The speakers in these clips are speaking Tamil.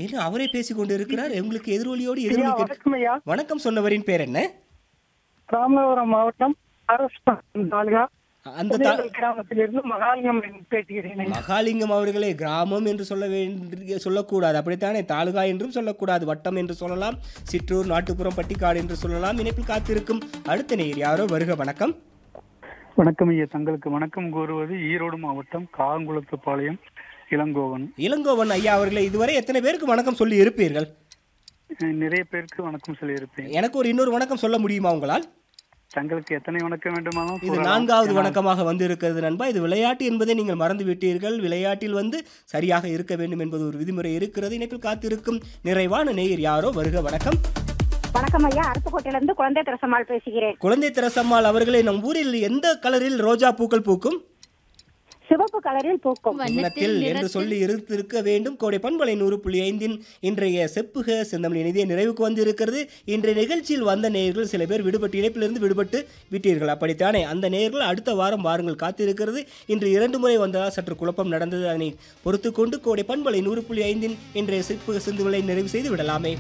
என்ன அவரே பேசிக் கொண்டிருக்கிறார் உங்களுக்கு எதிரொலியோடு ஐயா எதிரொலி கேட்டு- வணக்கம் ஐயா வணக்கம் சொன்னவரின் பேர் என்ன ராமநாதபுரம் மாவட்டம் அரசு தாலுகா அந்த தா- புதையல் கிராமத்திலிருந்து மகாலிங்கம் பேசுகிறேன் ஐயா. மகாலிங்கம் அவர்களே கிராமம் என்று சொல்ல வேண்டிய சொல்லக்கூடாது அப்படித்தானே தாலுகா என்றும் சொல்லக்கூடாது வட்டம் என்று சொல்லலாம் சிற்றூர் நாட்டுப்புறம் பட்டிக்காடு என்று சொல்லலாம் இணைப்பில் காத்திருக்கும் அடுத்த நேர் யாரோ வருக வணக்கம் வணக்கம் ஐயா தங்களுக்கு வணக்கம் கூறுவது ஈரோடு மாவட்டம் காங்குளத்துப்பாளையம் இளங்கோவன் இளங்கோவன் ஐயா அவர்களே இதுவரை எத்தனை பேருக்கு வணக்கம் சொல்லி இருப்பீர்கள் அஹ் நிறைய பேருக்கு வணக்கம் சொல்லியிருப்பேன் எனக்கு ஒரு இன்னொரு வணக்கம் சொல்ல முடியுமா உங்களால் தங்களுக்கு எத்தனை வணக்கம் வேண்டுமானாலும் இது கூறலாம். நான்காவது வணக்கமாக வந்து இருக்கிறது நண்பா இது விளையாட்டு என்பதை நீங்கள் மறந்து விட்டீர்கள் விளையாட்டில் வந்து சரியாக இருக்க வேண்டும் என்பது ஒரு விதிமுறை இருக்கிறது இணைப்பில் காத்திருக்கும் நிறைவான நேயர் யாரோ வருக வணக்கம் வணக்கம் ஐயா அருப்புக்கோட்டையில இருந்து குழந்தை திரசம்மாள் பேசுகிறேன் குழந்தை திரசம்மாள் அவர்களே நம் ஊரில் எந்த கலரில் ரோஜா பூக்கள் பூக்கும் சிவப்பு கலரில் பூக்கும் வண்ணத்தில் என்று சொல்லி இருந்திருக்க வேண்டும் கோடை பண்பலை நூறு புள்ளி ஐந்தின் இன்றைய செப்புக செந்தமிழ் இனிதே நிறைவுக்கு வந்திருக்கிறது இன்றைய நிகழ்ச்சியில் வந்த நேயர்கள் சில பேர் விடுபட்டு இணைப்பிலிருந்து விடுபட்டு விட்டீர்கள் அப்படித்தானே அந்த நேயர்கள் அடுத்த வாரம் வாருங்கள் காத்திருக்கிறது இன்று இரண்டு முறை வந்ததால் சற்று குழப்பம் நடந்தது அதனை பொறுத்து கொண்டு கோடை பண்பலை நூறு புள்ளி ஐந்தின் இன்றைய செப்புக சிந்துகளை நிறைவு செய்து விடலாமே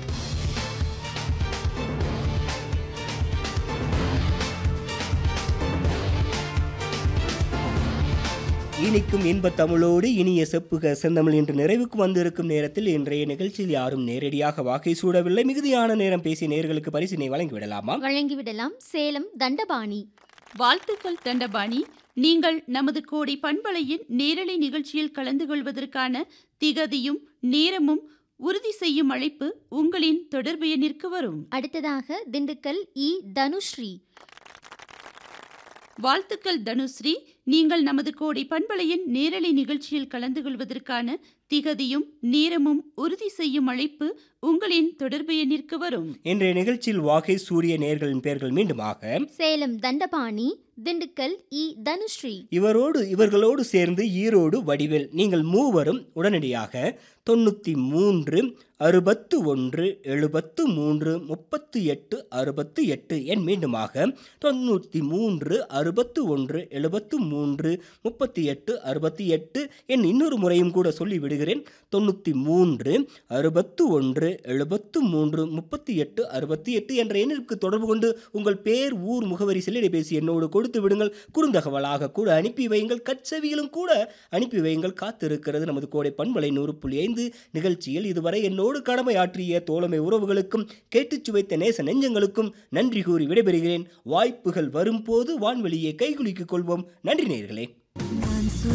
இனிக்கும் இன்பத் தமிழோடு இனிய செப்புக செந்தமிழ் என்று நிறைவுக்கு வந்திருக்கும் நேரத்தில் இன்றைய நிகழ்ச்சியில் யாரும் நேரடியாக வாக்கை சூடவில்லை மிகுதியான நேரம் பேசிய நேர்களுக்கு பரிசினை வழங்கிவிடலாமா வழங்கிவிடலாம் சேலம் தண்டபாணி வாழ்த்துக்கள் தண்டபாணி நீங்கள் நமது கோடி பண்பலையின் நேரலை நிகழ்ச்சியில் கலந்து கொள்வதற்கான திகதியும் நேரமும் உறுதி செய்யும் அழைப்பு உங்களின் தொடர்பு எண்ணிற்கு வரும் அடுத்ததாக திண்டுக்கல் இ தனுஸ்ரீ வாழ்த்துக்கள் தனுஸ்ரீ நீங்கள் நமது கோடி பண்பலையின் நேரலை நிகழ்ச்சியில் கலந்து கொள்வதற்கான திகதியும் நேரமும் உறுதி செய்யும் அழைப்பு உங்களின் தொடர்பு எண்ணிற்கு வரும் இன்றைய நிகழ்ச்சியில் வாகை சூரிய நேர்களின் பெயர்கள் மீண்டுமாக சேலம் தண்டபாணி திண்டுக்கல் இ தனுஸ்ரீ இவரோடு இவர்களோடு சேர்ந்து ஈரோடு வடிவேல் நீங்கள் மூவரும் உடனடியாக தொண்ணூற்றி மூன்று அறுபத்து ஒன்று எழுபத்து மூன்று முப்பத்து எட்டு அறுபத்து எட்டு என் மீண்டுமாக தொண்ணூற்றி மூன்று அறுபத்து ஒன்று எழுபத்து மூன்று முப்பத்தி எட்டு அறுபத்தி எட்டு என் இன்னொரு முறையும் கூட சொல்லி விடுகிறேன் தொண்ணூற்றி மூன்று அறுபத்து ஒன்று எழுபத்து மூன்று முப்பத்தி எட்டு அறுபத்தி எட்டு என்ற எண்ணிற்கு தொடர்பு கொண்டு உங்கள் பேர் ஊர் முகவரி செல்லிடைபேசி என்னோடு கொடுத்து விடுங்கள் குறுந்தகவலாக கூட அனுப்பி வையுங்கள் கட்சவியிலும் கூட அனுப்பி வையுங்கள் காத்திருக்கிறது நமது கோடை பண்பலை நூறு புள்ளி ஐந்து நிகழ்ச்சியில் இதுவரை என்னோடு கடமையாற்றிய தோழமை உறவுகளுக்கும் கேட்டுச் சுவைத்த நேச நெஞ்சங்களுக்கும் நன்றி கூறி விடைபெறுகிறேன் வாய்ப்புகள் வரும்போது வான்வெளியை கைகுலுக்கிக் கொள்வோம் நன்றி நேயர்களே